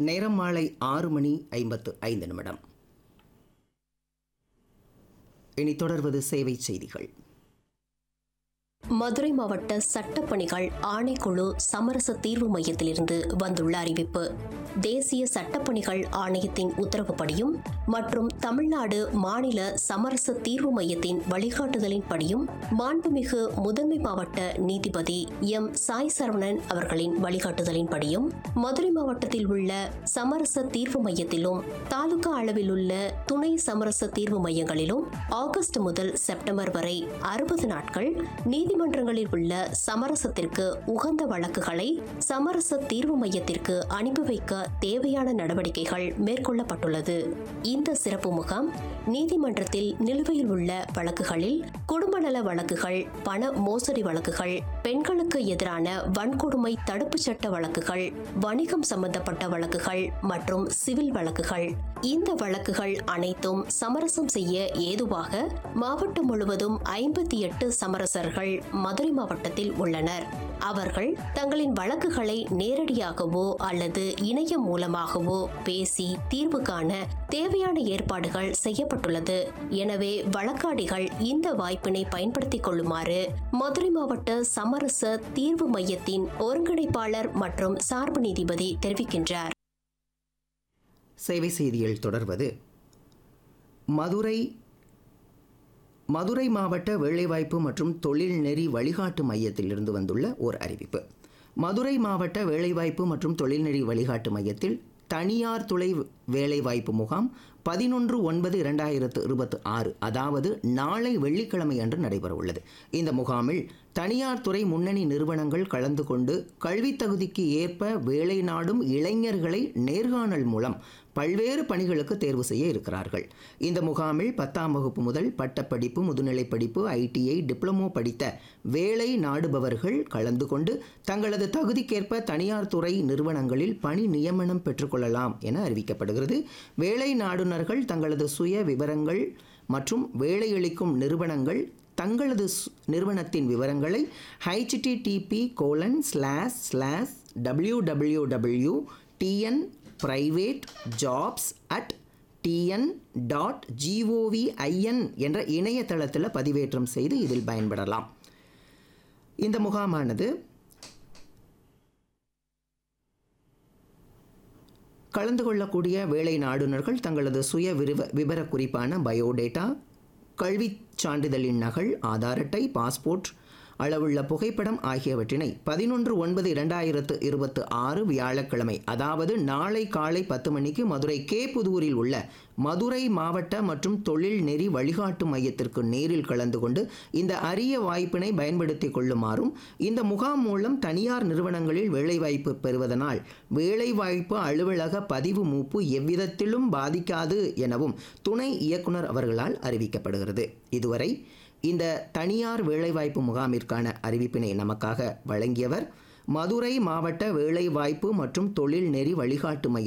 நேரம் மாலை ஆறு மணி ஐம்பத்து ஐந்து நிமிடம் இனி தொடர்வது சேவை செய்திகள் மதுரை மாவட்ட சட்டப்பணிகள் ஆணைக்குழு சமரச தீர்வு மையத்திலிருந்து வந்துள்ள அறிவிப்பு தேசிய சட்டப்பணிகள் ஆணையத்தின் உத்தரவுப்படியும் மற்றும் தமிழ்நாடு மாநில சமரச தீர்வு மையத்தின் வழிகாட்டுதலின்படியும் மாண்புமிகு முதன்மை மாவட்ட நீதிபதி எம் சாய் சரவணன் அவர்களின் வழிகாட்டுதலின்படியும் மதுரை மாவட்டத்தில் உள்ள சமரச தீர்வு மையத்திலும் தாலுகா அளவில் உள்ள துணை சமரச தீர்வு மையங்களிலும் ஆகஸ்ட் முதல் செப்டம்பர் வரை அறுபது நாட்கள் நீதிமன்றங்களில் உள்ள சமரசத்திற்கு உகந்த வழக்குகளை சமரச தீர்வு மையத்திற்கு அனுப்பி வைக்க தேவையான நடவடிக்கைகள் மேற்கொள்ளப்பட்டுள்ளது இந்த சிறப்பு முகாம் நீதிமன்றத்தில் நிலுவையில் உள்ள வழக்குகளில் குடும்ப நல வழக்குகள் பண மோசடி வழக்குகள் பெண்களுக்கு எதிரான வன்கொடுமை தடுப்புச் சட்ட வழக்குகள் வணிகம் சம்பந்தப்பட்ட வழக்குகள் மற்றும் சிவில் வழக்குகள் இந்த வழக்குகள் அனைத்தும் சமரசம் செய்ய ஏதுவாக மாவட்டம் முழுவதும் ஐம்பத்தி எட்டு சமரசர்கள் மதுரை மாவட்டத்தில் உள்ளனர் அவர்கள் தங்களின் வழக்குகளை நேரடியாகவோ அல்லது இணையம் மூலமாகவோ பேசி தீர்வு காண தேவையான ஏற்பாடுகள் செய்யப்பட்டுள்ளது எனவே வழக்காடிகள் இந்த வாய்ப்பினை பயன்படுத்திக் கொள்ளுமாறு மதுரை மாவட்ட சமரச தீர்வு மையத்தின் ஒருங்கிணைப்பாளர் மற்றும் சார்பு நீதிபதி தெரிவிக்கின்றார் சேவை செய்தியில் தொடர்வது மதுரை மதுரை மாவட்ட வேலைவாய்ப்பு மற்றும் தொழில் நெறி வழிகாட்டு மையத்திலிருந்து வந்துள்ள ஓர் அறிவிப்பு மதுரை மாவட்ட வேலைவாய்ப்பு மற்றும் தொழில்நெறி வழிகாட்டு மையத்தில் தனியார் துறை வேலைவாய்ப்பு முகாம் பதினொன்று ஒன்பது இரண்டாயிரத்து இருபத்தி ஆறு அதாவது நாளை வெள்ளிக்கிழமை அன்று நடைபெற உள்ளது இந்த முகாமில் தனியார் துறை முன்னணி நிறுவனங்கள் கலந்து கொண்டு கல்வித் தகுதிக்கு ஏற்ப வேலை நாடும் இளைஞர்களை நேர்காணல் மூலம் பல்வேறு பணிகளுக்கு தேர்வு செய்ய இருக்கிறார்கள் இந்த முகாமில் பத்தாம் வகுப்பு முதல் பட்டப்படிப்பு முதுநிலை படிப்பு ஐடிஐ டிப்ளமோ படித்த வேலை நாடுபவர்கள் கலந்து கொண்டு தங்களது தகுதிக்கேற்ப தனியார் துறை நிறுவனங்களில் பணி நியமனம் பெற்றுக்கொள்ளலாம் என அறிவிக்கப்படுகிறது வேலை நாடுனர்கள் தங்களது சுய விவரங்கள் மற்றும் வேலையளிக்கும் நிறுவனங்கள் தங்களது சு- நிறுவனத்தின் விவரங்களை HTTP colon slash slash W W W TN private jobs at TN dot gov in என்ற இணையதளத்தில் பதிவேற்றம் செய்து இதில் பயன்படலாம் இந்த முகாமானது கலந்து கொள்ளக்கூடிய வேலை நாடுனர்கள் தங்களது சுய விரிவ விபர குறிப்பான பயோடேட்டா கல்விச் சான்றிதழின் நகல் ஆதார் அட்டை பாஸ்போர்ட் அளவுள்ள புகைப்படம் ஆகியவற்றினை பதினொன்று ஒன்பது இரண்டாயிரத்து இருபத்து ஆறு வியாழக்கிழமை அதாவது நாளை காலை பத்து மணிக்கு மதுரை கே புதூரில் உள்ள மதுரை மாவட்ட மற்றும் தொழில் நெறி வழிகாட்டு மையத்திற்கு நேரில் கலந்து கொண்டு இந்த அரிய வாய்ப்பினை பயன்படுத்திக் கொள்ளுமாறும் இந்த முகாம் மூலம் தனியார் நிறுவனங்களில் வேலைவாய்ப்பு பெறுவதனால் வேலைவாய்ப்பு அலுவலக பதிவு மூப்பு எவ்விதத்திலும் பாதிக்காது எனவும் துணை இயக்குனர் அவர்களால் அறிவிக்கப்படுகிறது இதுவரை இந்த தனியார் வேலைவாய்ப்பு முகாமிற்கான அறிவிப்பினை நமக்காக வழங்கியவர் மதுரை மாவட்ட வேலைவாய்ப்பு மற்றும் தொழில் நெறி வழிகாட்டு மைய